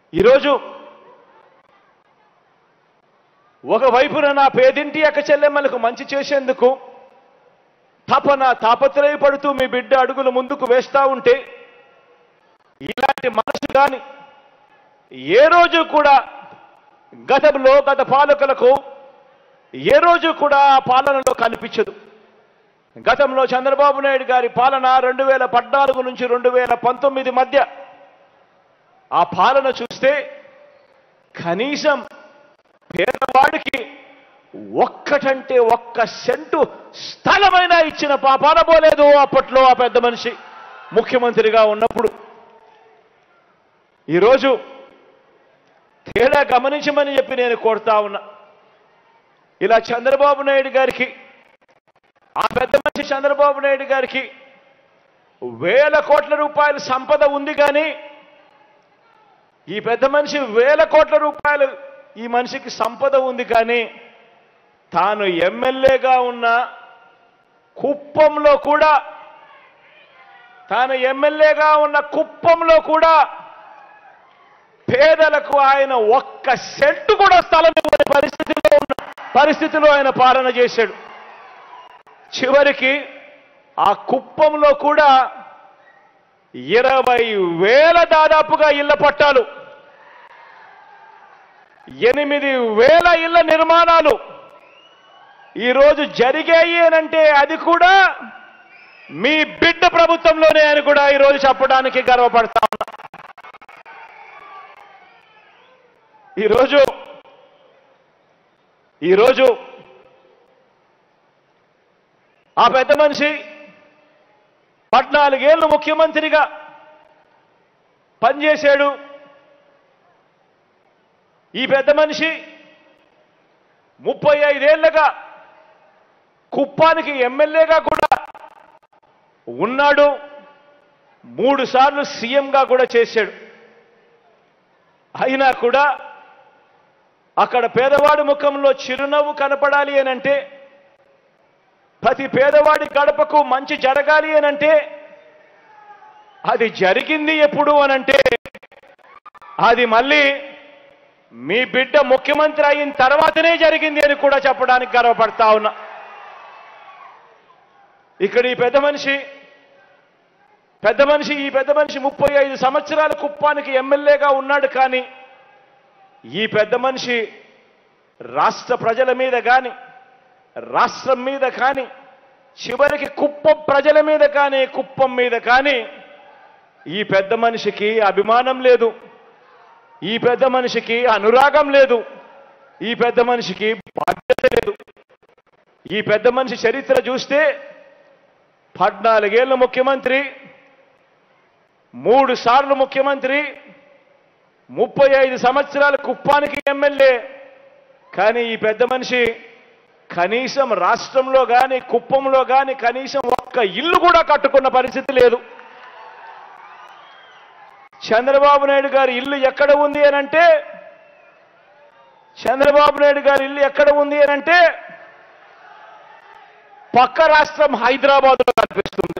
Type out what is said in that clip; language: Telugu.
ఈరోజు ఒకవైపున నా పేదింటి అక్క చెల్లెమ్మలకు మంచి చేసేందుకు తపన తాపత్రయపడుతూ మీ బిడ్డ అడుగులు ముందుకు వేస్తా ఉంటే ఇలాంటి మనసు కానీ ఏ రోజు కూడా గతంలో గత పాలకులకు ఏ రోజు కూడా ఆ పాలనలో కనిపించదు గతంలో చంద్రబాబు నాయుడు గారి పాలన రెండు వేల పద్నాలుగు నుంచి రెండు వేల పంతొమ్మిది మధ్య ఆ పాలన చూస్తే కనీసం పేదవాడికి ఒక్కటంటే ఒక్క సెంటు స్థలమైనా ఇచ్చిన పాపాన పోలేదు అప్పట్లో ఆ పెద్ద మనిషి ముఖ్యమంత్రిగా ఉన్నప్పుడు ఈరోజు తేడా గమనించమని చెప్పి నేను కోరుతా ఉన్నా ఇలా చంద్రబాబు నాయుడు గారికి ఆ పెద్ద మనిషి చంద్రబాబు నాయుడు గారికి వేల కోట్ల రూపాయల సంపద ఉంది కానీ ఈ పెద్ద మనిషి వేల కోట్ల రూపాయలు ఈ మనిషికి సంపద ఉంది కానీ తాను ఎమ్మెల్యేగా ఉన్న కుప్పంలో కూడా తాను ఎమ్మెల్యేగా ఉన్న కుప్పంలో కూడా పేదలకు ఆయన ఒక్క సెంటు కూడా స్థలం ఇవ్వని పరిస్థితిలో ఉన్న పరిస్థితిలో ఆయన పాలన చేశాడు చివరికి ఆ కుప్పంలో కూడా ఇరవై వేల దాదాపుగా ఇళ్ల పట్టాలు ఎనిమిది వేల ఇళ్ల నిర్మాణాలు ఈరోజు జరిగాయి అనంటే అది కూడా మీ బిడ్డ ప్రభుత్వంలోనే అని కూడా ఈరోజు చెప్పడానికి గర్వపడతా ఉన్నా ఈరోజు ఈరోజు ఆ పెద్ద మనిషి పద్నాలుగేళ్ళు ముఖ్యమంత్రిగా పనిచేశాడు ఈ పెద్ద మనిషి ముప్పై ఐదేళ్లుగా కుప్పానికి ఎమ్మెల్యేగా కూడా ఉన్నాడు మూడు సార్లు సీఎంగా కూడా చేశాడు అయినా కూడా అక్కడ పేదవాడి ముఖంలో చిరునవ్వు కనపడాలి అనంటే ప్రతి పేదవాడి గడపకు మంచి జరగాలి అనంటే అది జరిగింది ఎప్పుడు అనంటే అది మళ్ళీ మీ బిడ్డ ముఖ్యమంత్రి అయిన తర్వాతనే జరిగింది అని కూడా చెప్పడానికి గర్వపడతా ఉన్నా ఇక్కడ ఈ పెద్ద మనిషి పెద్ద మనిషి ఈ పెద్ద మనిషి ముప్పై ఐదు సంవత్సరాల కుప్పానికి ఎమ్మెల్యేగా ఉన్నాడు కానీ ఈ పెద్ద మనిషి రాష్ట్ర ప్రజల మీద కానీ రాష్ట్రం మీద కానీ చివరికి కుప్పం ప్రజల మీద కానీ కుప్పం మీద కానీ ఈ పెద్ద మనిషికి అభిమానం లేదు ఈ పెద్ద మనిషికి అనురాగం లేదు ఈ పెద్ద మనిషికి బాధ్యత లేదు ఈ పెద్ద మనిషి చరిత్ర చూస్తే పద్నాలుగేళ్ళ ముఖ్యమంత్రి మూడు సార్లు ముఖ్యమంత్రి ముప్పై ఐదు సంవత్సరాల కుప్పానికి ఎమ్మెల్యే కానీ ఈ పెద్ద మనిషి కనీసం రాష్ట్రంలో కానీ కుప్పంలో కానీ కనీసం ఒక్క ఇల్లు కూడా కట్టుకున్న పరిస్థితి లేదు చంద్రబాబు నాయుడు గారి ఇల్లు ఎక్కడ ఉంది అని అంటే చంద్రబాబు నాయుడు గారి ఇల్లు ఎక్కడ ఉంది అని అంటే పక్క రాష్ట్రం హైదరాబాద్లో కనిపిస్తుంది